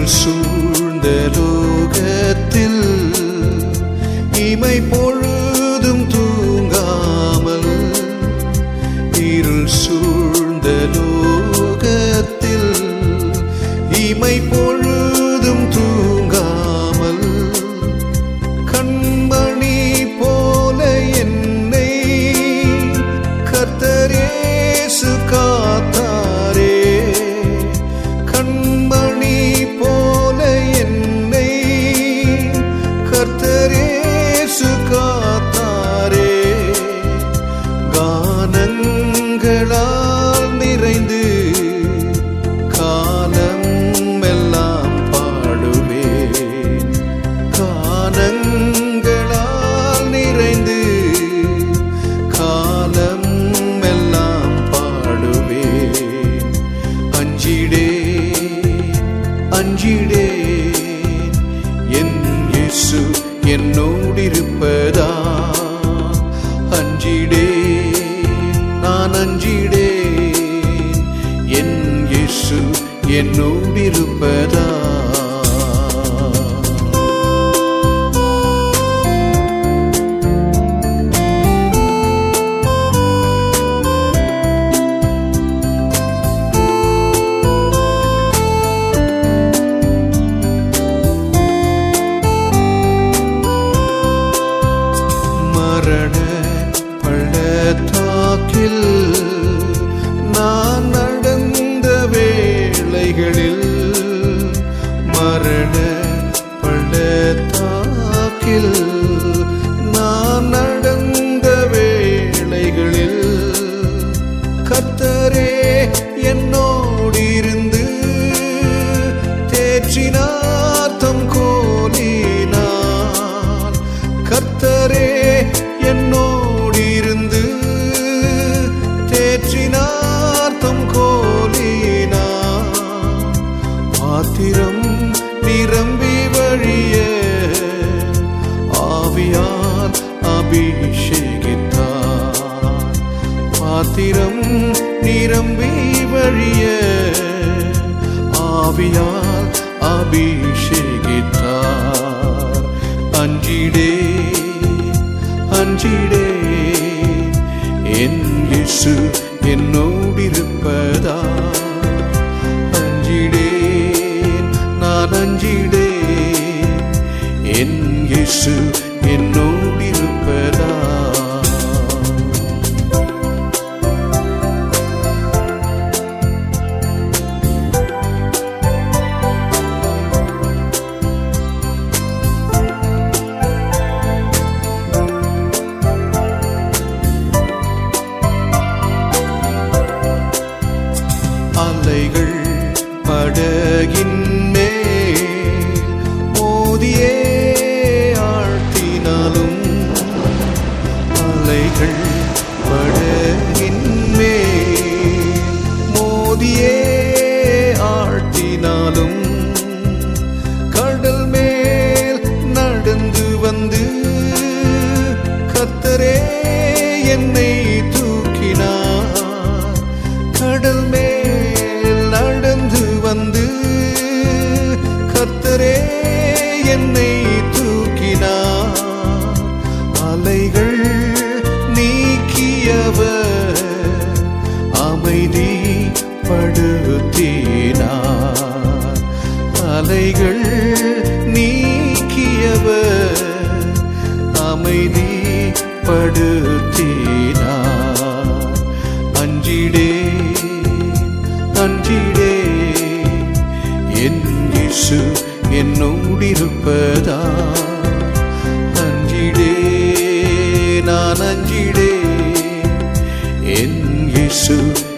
இருள் சூழ்ந்த லோகத்தில் இமை பொழுதும் தூங்காமல் இருள் சூழ்ந்த லோகத்தில் இமை பொழுதும் தூங்காமல் கண்மணி போல என்னை கர்த்தரேசு காத்தாரே கண்மணி போல என்னை கர்த்தரேசு காத்தாரே கானங்களால் நிறைந்து காலம் எல்லாம் பாடுவே கானங்களால் நிறைந்து காலம் எல்லாம் பாடுவே அஞ்சிடே அஞ்சிடே என் இயேசு என்னோடிருப்பதா அஞ்சிடே நான் அஞ்சிடே என் இயேசு என்னோடிருப்பதா மரண பள்ளத்தாக்கில் நான் நடந்த வேளைகளில் மரண பள்ளத்தாக்கில் நான் நடந்த வேளைகளில் கத்தரே என்னோடிருந்து தேற்றினார் தம் கோலினார் கர்த்தரே என்னோடிருந்து தேற்றினார் தம் கோலினார் பாத்திரம் நிரம்பி வழிய ஆவியால் அபிஷேகித்தார் பாத்திரம் நிரம்பி வழிய ஆவியால் அபிஷேகித்தார் அஞ்சிடே அஞ்சிடே என் இயேசு என்னோடிருப்பதா அஞ்சிடேன் நான் அஞ்சிடேன் என் இயேசு என்னோடிருப்பதா அலைகள் படகின் மேல் மோதியே ஆழ்த்தினாலும் அலைகள் படகின் மேல் மோதியே ஆழ்த்தினாலும் கடல் மேல் நடந்து வந்து கத்தரே என்னை தூக்கினார் கடல் மேல் நடந்து வந்து கர்த்தரே என்னை தூக்கினார் அலைகள் நீக்கியவர் அமைதி படுத்தினார் அலைகள் நீக்கியவர் அமைதி படுத்தினார் அஞ்சிடே அஞ்சிடே என் இயேசு என்னோடிருப்பதா அஞ்சிடே நான் அஞ்சிடே என் இயேசு